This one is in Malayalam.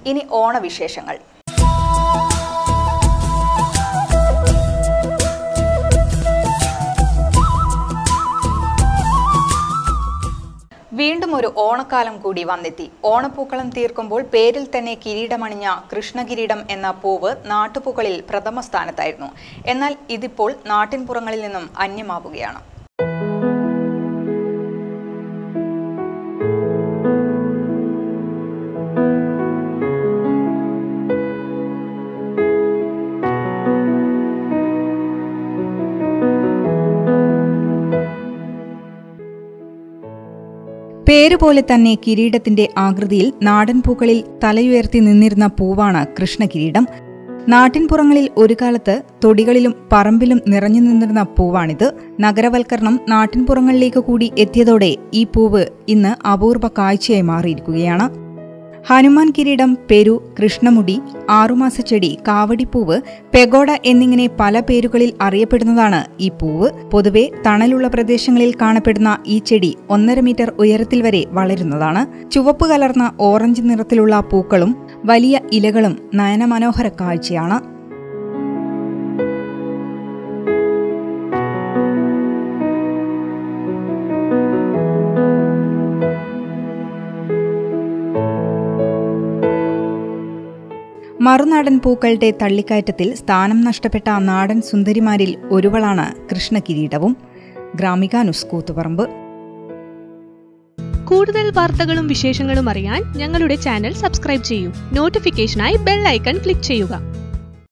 ഇനി ഓണവിശേഷങ്ങൾ വീണ്ടും ഒരു ഓണക്കാലം കൂടി വന്നെത്തി ഓണപ്പൂക്കളം തീർക്കുമ്പോൾ പേരിൽ തന്നെ കിരീടമണിഞ്ഞ കൃഷ്ണകിരീടം എന്ന പൂവ് നാട്ടുപൂക്കളിൽ പ്രഥമ സ്ഥാനത്തായിരുന്നു എന്നാൽ ഇതിപ്പോൾ നാട്ടിൻപുറങ്ങളിൽ നിന്നും അന്യമാവുകയാണ് പേരുപോലെ തന്നെ കിരീടത്തിന്റെ ആകൃതിയിൽ നാടൻ പൂക്കളിൽ തലയുയർത്തി നിന്നിരുന്ന പൂവാണ് കൃഷ്ണകിരീടം നാട്ടിൻപുറങ്ങളിൽ ഒരു കാലത്ത് തൊടികളിലും പറമ്പിലും നിറഞ്ഞു നിന്നിരുന്ന പൂവാണിത് നഗരവൽക്കരണം നാട്ടിൻപുറങ്ങളിലേക്ക് കൂടി എത്തിയതോടെ ഈ പൂവ് ഇന്ന് അപൂർവ കാഴ്ചയായി മാറിയിരിക്കുകയാണ് ഹനുമാൻ കിരീടം പെരു കൃഷ്ണമുടി ആറുമാസ ചെടി കാവടിപ്പൂവ് പെഗോഡ എന്നിങ്ങനെ പല പേരുകളിൽ അറിയപ്പെടുന്നതാണ് ഈ പൂവ് പൊതുവെ തണലുള്ള പ്രദേശങ്ങളിൽ കാണപ്പെടുന്ന ഈ ചെടി ഒന്നര മീറ്റർ ഉയരത്തിൽ വരെ വളരുന്നതാണ് ചുവപ്പ് കലർന്ന ഓറഞ്ച് നിറത്തിലുള്ള പൂക്കളും വലിയ ഇലകളും നയനമനോഹര കാഴ്ചയാണ് മറുനാടൻ പൂക്കളുടെ തള്ളിക്കയറ്റത്തിൽ സ്ഥാനം നഷ്ടപ്പെട്ട നാടൻ സുന്ദരിമാരിൽ ഒരുവളാണ് കൃഷ്ണകിരീടവും ഗ്രാമിക നുസ് കൂത്തുപറമ്പ് കൂടുതൽ വാർത്തകളും വിശേഷങ്ങളും അറിയാൻ ഞങ്ങളുടെ ചാനൽ സബ്സ്ക്രൈബ് ചെയ്യൂ നോട്ടിഫിക്കേഷനായി ബെൽ ഐക്കൺ ക്ലിക്ക് ചെയ്യുക